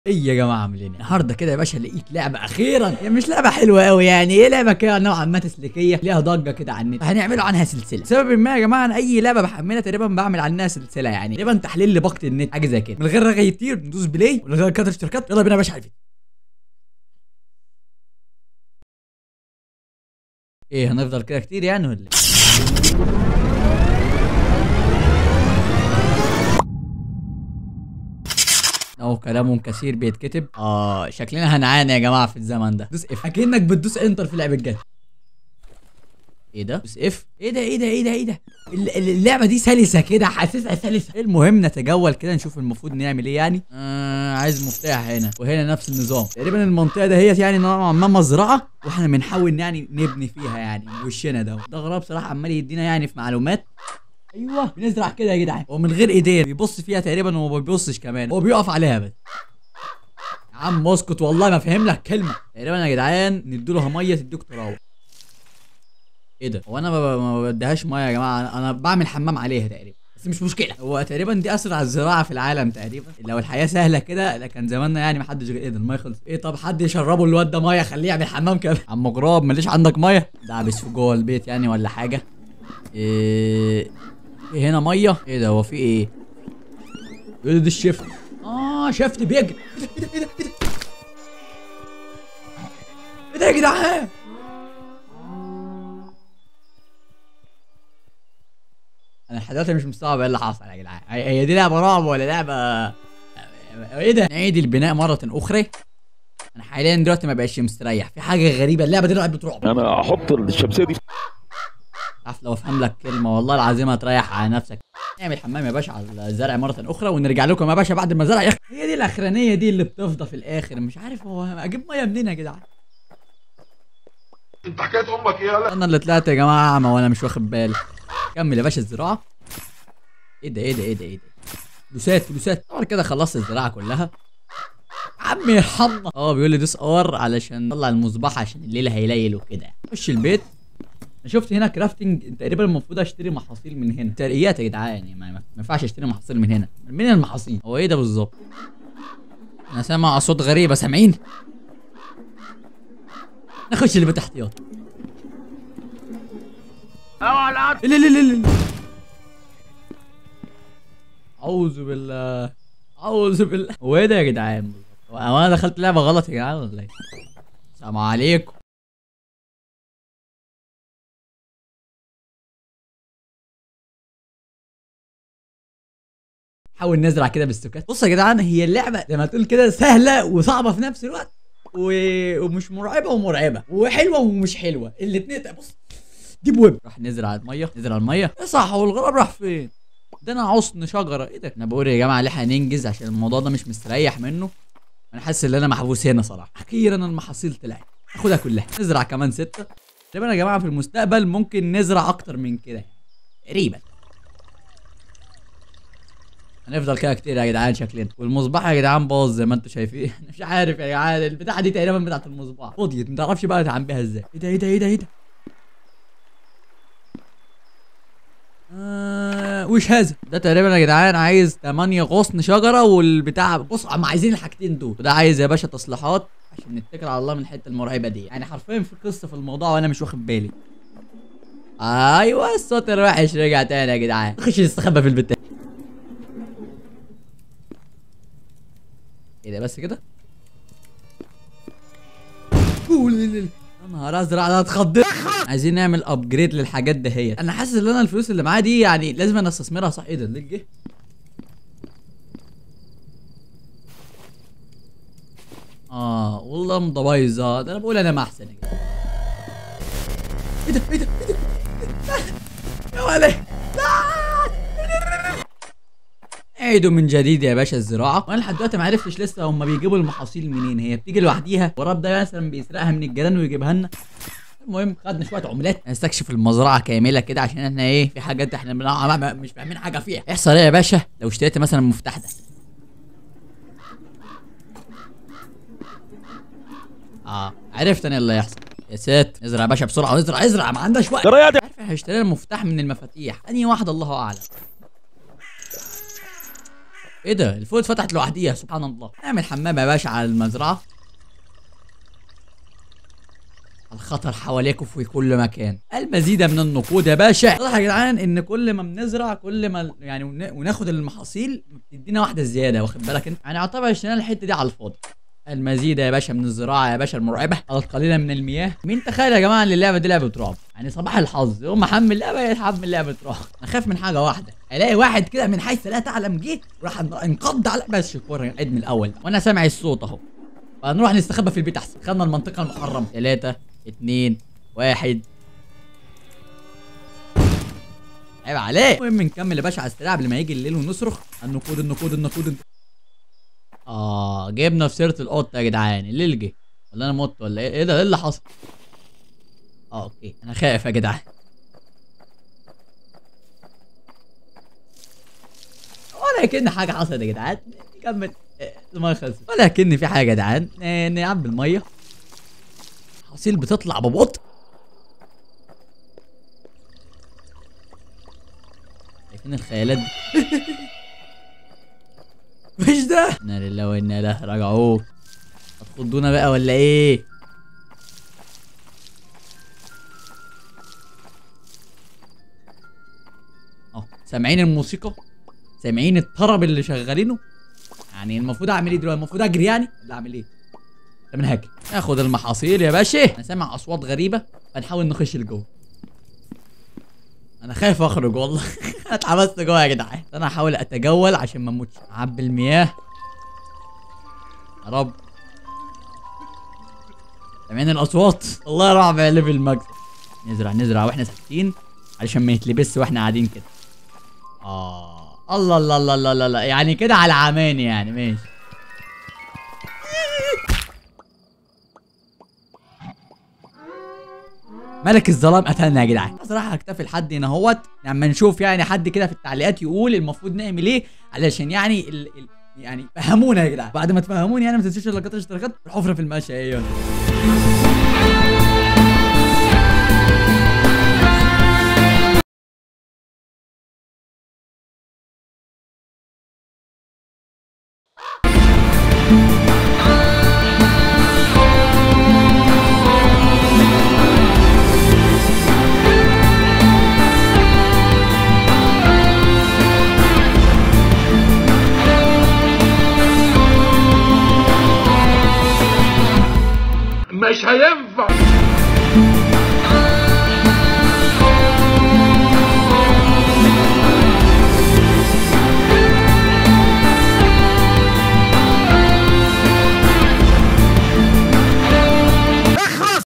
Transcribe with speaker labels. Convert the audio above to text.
Speaker 1: ايه يا جماعه عاملين إيه؟ النهارده كده يا باشا لقيت لعبه اخيرا هي مش لعبه حلوه قوي يعني ايه لعبه كده نوعا ما تسليكيه ليها ضجه كده على النت هنعملوا عنها سلسله سبب ما يا جماعه انا اي لعبه بحملها تقريبا بعمل عنها سلسله يعني تقريبا تحليل لباقه النت حاجه زي كده من غير رغي كتير ندوس بلاي ومن غير كتر اشتراكات يلا بينا يا باشا على الفيديو ايه هنفضل كده كتير يعني ولا إيه؟ اهو كلام كثير بيتكتب اه شكلنا هنعاني يا جماعه في الزمن ده دوس اف اكنك بتدوس انتر في لعبه جد ايه ده دوس اف ايه ده ايه ده ايه ده ايه ده ال- ال- اللعبه دي سلسه كده حاسسها سلسه المهم نتجول كده نشوف المفروض نعمل ايه يعني آه عايز مفتاح هنا وهنا نفس النظام تقريبا المنطقه دهيت يعني نوعا ما مزرعه واحنا بنحاول يعني نبني فيها يعني وشنا ده ده غراب بصراحه عمال يدينا يعني في معلومات ايوه بنزرع كده يا جدعان هو من غير ايدين بيبص فيها تقريبا وما بيبصش كمان هو بيقف عليها بس يا عم اسكت والله ما فاهم لك كلمه تقريبا يا جدعان نديله ميه تديك تراوح ايه ده هو انا ما ب- ما بديهاش ميه يا جماعه أنا- انا بعمل حمام عليها تقريبا بس مش مشكله هو تقريبا دي اسرع زراعه في العالم تقريبا لو الحياه سهله كده ده كان زماننا يعني ما حدش ايه ده الميه خلص ايه طب حد يشربه الواد ده ميه خليه يعمل حمام كده عم غراب ماليش عندك ميه دعبس في جوه البيت يعني ولا حاجه ايه في هنا ميه ايه ده هو في ايه ايه ده ده الشفت اه شفت بيجري ايه ده ايه ده ايه ده ايه ده يا جدعان انا لحد دلوقتي مش مستوعب ايه اللي حصل يا جدعان هي هي دي لعبه رعب ولا لعبه ايه ده نعيد البناء مره اخرى انا حاليا دلوقتي ما بقاش مستريح في حاجه غريبه اللعبه دي لعبه رعب
Speaker 2: انا احط الشمسيه دي
Speaker 1: عارف لو افهم لك كلمه والله العظيم هتريح على نفسك نعمل حمام يا باشا على الزرع مره اخرى ونرجع لكم يا باشا بعد ما الزرع يخ... هي دي الاخرانيه دي اللي بتفضى في الاخر مش عارف هو اجيب ميه منين يا جدعان
Speaker 3: انت حكايه امك ايه يالا
Speaker 1: انا اللي طلعت يا جماعه اعمى وانا مش واخد بالي كمل يا باشا الزراعه ايه ده ايه ده ايه ده ايه ده فلوسات فلوسات طبعا كده خلصت الزراعه كلها عمي يرحمنا اه بيقول لي دوس ار علشان نطلع المصباح عشان الليل هيليل وكده خش البيت انا شفت هنا كرافتنج تقريبا المفروض اشتري محاصيل من هنا ترقيات يا جدعان يعني ما ما ينفعش اشتري محاصيل من هنا من المحاصيل هو ايه ده بالظبط انا سامع اصوات غريبه سامعين نخش البيت احتياط لا لا لا لا اعوذ بالله اعوذ بالله هو ايه ده يا جدعان هو انا دخلت لعبه غلط يا جدعان ولا ايه السلام عليكم حاول نزرع كده بالسكات بصوا يا جدعان هي اللعبه زي ما تقول كده سهله وصعبه في نفس الوقت و... ومش مرعبه ومرعبه وحلوه ومش حلوه الاثنين بص ديب ويب راح نزرع الميه نزرع الميه ايه صح هو الغراب راح فين ده انا غصن شجره ايه ده انا بقول يا جماعه ليه هننجز عشان الموضوع ده مش مستريح منه انا حاسس ان انا محبوس هنا صراحه اخيرا المحاصيل طلعت ناخدها كلها نزرع كمان ستة تقريبا يا جماعه في المستقبل ممكن نزرع اكتر من كده تقريبا هنفضل كده كتير يا جدعان شكلنا والمصباح يا جدعان باظ زي ما انتم شايفين مش عارف يا جدعان البتاعه دي تقريبا بتاعت المصباح فضيت ما تعرفش بقى تعمل بيها ازاي ايه ده ايه ده ايه ده ايه ده آه وش هذا ده تقريبا يا جدعان عايز 8 غصن شجره والبتاع بص هم عايزين الحاجتين دول وده عايز يا باشا تصليحات عشان نتكل على الله من الحته المرعبه دي يعني حرفيا في قصه في الموضوع وانا مش واخد بالي ايوه الصوت الوحش رجع تاني يا جدعان خش نستخبى في البتاع ايه ده بس كده قول يا نهار ازرق انا اتخضيت عايزين نعمل ابجريد للحاجات دهيت انا حاسس ان انا الفلوس اللي معايا دي يعني لازم انا استثمرها صح ايه ده الليل جه اه والله مضى بايظه ده انا بقول انا ما احسن يا جدعان. ايه ده ايه ده ايه ده يا ولد عيدوا من جديد يا باشا الزراعه وانا لحد دلوقتي ما عرفتش لسه هم بيجيبوا المحاصيل منين هي بتيجي لوحديها وراب ده مثلا بيسرقها من الجيران ويجيبها لنا المهم خدنا شويه عملات نستكشف المزرعه كامله كده عشان احنا ايه في حاجات احنا بنع- ما- مش فاهمين حاجه فيها يحصل ايه يا باشا لو اشتريت مثلا المفتاح ده اه عرفت انا إيه اللي هيحصل يا ساتر ازرع يا باشا بسرعه ازرع ازرع ما عندناش وقت
Speaker 2: جرايه دي
Speaker 1: عارف احنا اشترينا المفتاح من المفاتيح انهي واحده الله اعلم ايه ده الفوق اتفتحت لوحديها سبحان الله نعمل حمام يا باشا على المزرعه الخطر حواليكم في كل مكان المزيد من النقود يا باشا واضح يا جدعان ان كل ما بنزرع كل ما يعني ون- وناخد المحاصيل بتدينا واحده زياده واخد بالك انت يعني يعتبر اشترينا الحته دي على الفاضي المزيد يا باشا من الزراعه يا باشا المرعبه القليله من المياه مين تخيل يا جماعه ان اللعبه دي لعبه رعب يعني صباح الحظ يوم ما احمل لعبه يتحمل لعبه رعب انا خايف من حاجه واحده الاقي واحد كده من حيث لا تعلم جه وراح انقض على بس شكرا عيد من الاول وانا سامع الصوت اهو فنروح نستخبى في البيت احسن خدنا المنطقه المحرمه ثلاثة اتنين واحد عيب عليك المهم نكمل يا باشا على السريع قبل ما يجي الليل ونصرخ النقود النقود النقود النقود. اه جبنا في سيره القط يا جدعان الليل جه ولا انا مت ولا ايه ايه ده ايه اللي حصل اه اوكي انا خايف يا جدعان ولا كأن حاجه حصلت يا جدعان نكمل إيه، الميه خلصت ولا كأن في حاجه يا جدعان ن- نعبي الميه حصيل بتطلع ببطء شايفين الخيالات دي مش ده انا لله وانا اليه راجعون هتخضونا بقى ولا ايه اه سامعين الموسيقى سامعين الطرب اللي شغالينه يعني المفروض اعمل ايه دلوقتي المفروض اجري يعني ولا اعمل ايه ده من هاك ناخد المحاصيل يا باشا انا سامع اصوات غريبه فنحاول نخش لجوه انا خايف اخرج والله انا اتحبست جوه يا جدعان انا هحاول اتجول عشان ما اموتش اعبي المياه يا رب سامعين الاصوات الله رعب يا ليفل المجد نزرع نزرع واحنا ساكتين علشان ما يتلبس واحنا قاعدين كده اه الله الله الله الله الله, الله. يعني كده على عمان يعني ماشي ملك الظلام قتلنا يا جدعان بصراحه هكتفي لحد هنا اهوت لما نشوف يعني حد كده في التعليقات يقول المفروض نعمل ايه علشان يعني ال... ال... يعني فهمونا يا جدعان بعد ما تفهموني يعني ما تنسوش اللايكات والاشتراكات الحفره في الماشيه ايوه
Speaker 2: مش هينفع